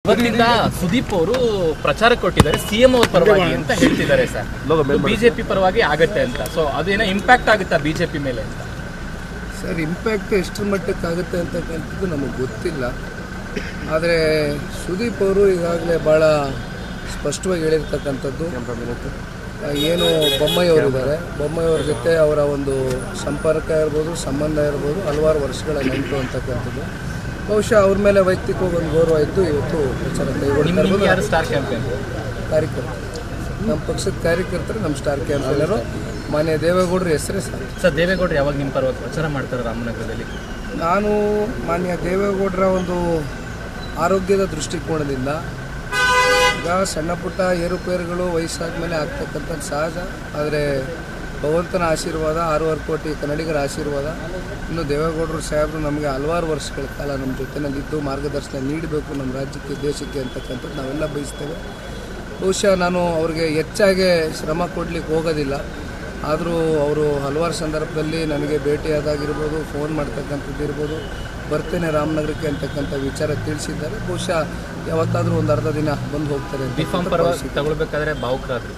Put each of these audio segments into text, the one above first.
ಇವತ್ತಿಂದ ಸುದೀಪ್ ಅವರು ಪ್ರಚಾರ ಕೊಟ್ಟಿದ್ದಾರೆ ಸಿಎಂ ಅವ್ರ ಪರವಾಗಿ ಅಂತ ಹೇಳ್ತಿದ್ದಾರೆ ಸರ್ ಬಿಜೆಪಿ ಪರವಾಗಿ ಆಗತ್ತೆ ಅಂತ ಸೊ ಅದೇನೋ ಇಂಪ್ಯಾಕ್ಟ್ ಆಗುತ್ತಾ ಬಿಜೆಪಿ ಮೇಲೆ ಅಂತ ಸರ್ ಇಂಪ್ಯಾಕ್ಟ್ ಎಷ್ಟರ ಮಟ್ಟಕ್ಕೆ ಆಗುತ್ತೆ ಅಂತಕ್ಕಂಥದ್ದು ನಮಗೆ ಗೊತ್ತಿಲ್ಲ ಆದರೆ ಸುದೀಪ್ ಅವರು ಈಗಾಗಲೇ ಭಾಳ ಸ್ಪಷ್ಟವಾಗಿ ಹೇಳಿರ್ತಕ್ಕಂಥದ್ದು ಆ, ಏನು ಬೊಮ್ಮಾಯಿಯವರು ಇದ್ದಾರೆ ಬೊಮ್ಮಾಯಿಯವ್ರ ಜೊತೆ ಅವರ ಒಂದು ಸಂಪರ್ಕ ಇರ್ಬೋದು ಸಂಬಂಧ ಇರ್ಬೋದು ಹಲವಾರು ವರ್ಷಗಳ ನೆಂಟು ಅಂತಕ್ಕಂಥದ್ದು ಬಹುಶಃ ಅವ್ರ ಮೇಲೆ ವೈಯಕ್ತಿಕವಾಗಿ ಒಂದು ಗೌರವ ಇದ್ದು ಇವತ್ತು ಪ್ರಚಾರ ಕೈಗೊಳ್ತಾ ನಿಮ್ಗೆ ಇರ್ಬೋದು ಯಾರು ಸ್ಟಾರ್ ಕ್ಯಾಂಪೇನ್ ಕಾರ್ಯಕರ್ತರು ನಮ್ಮ ಪಕ್ಷದ ಕಾರ್ಯಕರ್ತರು ನಮ್ಮ ಸ್ಟಾರ್ ಕ್ಯಾಂಪೇನರು ಮಾನ್ಯ ದೇವೇಗೌಡರ ಹೆಸರೇ ಸಾಕು ಸರ್ ದೇವೇಗೌಡರು ಯಾವಾಗ ನಿಮ್ಮ ಪರವಾಗಿ ಪ್ರಚಾರ ಮಾಡ್ತಾರೆ ರಾಮನಗರದಲ್ಲಿ ನಾನು ಮಾನ್ಯ ದೇವೇಗೌಡರ ಒಂದು ಆರೋಗ್ಯದ ದೃಷ್ಟಿಕೋನದಿಂದ ಈಗ ಸಣ್ಣ ಪುಟ್ಟ ಏರುಪೇರುಗಳು ವಯಸ್ಸಾದ ಮೇಲೆ ಆಗ್ತಕ್ಕಂಥದ್ದು ಸಹಜ ಆದರೆ ಭಗವಂತನ ಆಶೀರ್ವಾದ ಆರೂವರೆ ಕೋಟಿ ಕನ್ನಡಿಗರ ಆಶೀರ್ವಾದ ಇನ್ನು ದೇವೇಗೌಡರು ಸಾಹೇಬರು ನಮಗೆ ಹಲವಾರು ವರ್ಷಗಳ ಕಾಲ ನಮ್ಮ ಜೊತೆನಲ್ಲಿದ್ದು ಮಾರ್ಗದರ್ಶನ ನೀಡಬೇಕು ನಮ್ಮ ರಾಜ್ಯಕ್ಕೆ ದೇಶಕ್ಕೆ ಅಂತಕ್ಕಂಥದ್ದು ನಾವೆಲ್ಲ ಬಯಸ್ತೇವೆ ಬಹುಶಃ ನಾನು ಅವ್ರಿಗೆ ಹೆಚ್ಚಾಗಿ ಶ್ರಮ ಕೊಡಲಿಕ್ಕೆ ಹೋಗೋದಿಲ್ಲ ಆದರೂ ಅವರು ಹಲವಾರು ಸಂದರ್ಭದಲ್ಲಿ ನನಗೆ ಭೇಟಿಯಾದಾಗಿರ್ಬೋದು ಫೋನ್ ಮಾಡ್ತಕ್ಕಂಥದ್ದು ಇರ್ಬೋದು ಬರ್ತೇನೆ ರಾಮನಗರಕ್ಕೆ ಅಂತಕ್ಕಂಥ ವಿಚಾರ ತಿಳಿಸಿದ್ದಾರೆ ಬಹುಶಃ ಯಾವತ್ತಾದರೂ ಒಂದು ಅರ್ಧ ದಿನ ಬಂದು ಹೋಗ್ತಾರೆ ಅಂತ ಬಿಫಾಮ್ ಪರವಾಗಿ ತಗೊಳ್ಬೇಕಾದ್ರೆ ಭಾವುಕರಾದ್ರು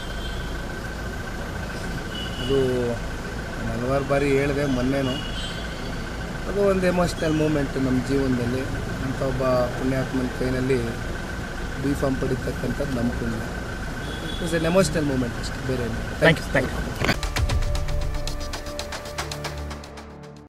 ಅದು ನಾನು ಹಲವಾರು ಬಾರಿ ಹೇಳಿದೆ ಮೊನ್ನೆನೂ ಅದು ಒಂದು ಎಮೋಷ್ನಲ್ ಮೂಮೆಂಟ್ ನಮ್ಮ ಜೀವನದಲ್ಲಿ ಅಂಥ ಒಬ್ಬ ಪುಣ್ಯಾತ್ಮನ ಕೈನಲ್ಲಿ ಬಿ ಫಾರ್ಮ್ ಪಡಿತಕ್ಕಂಥದ್ದು ನಮ್ಮ ಪುಣ್ಯ ಇಟ್ಸ್ ಎನ್ ಎಮೋಷ್ನಲ್ ಮೂಮೆಂಟ್ ಅಷ್ಟೇ ಬೇರೆ ಥ್ಯಾಂಕ್ ಯು ಥ್ಯಾಂಕ್ ಯು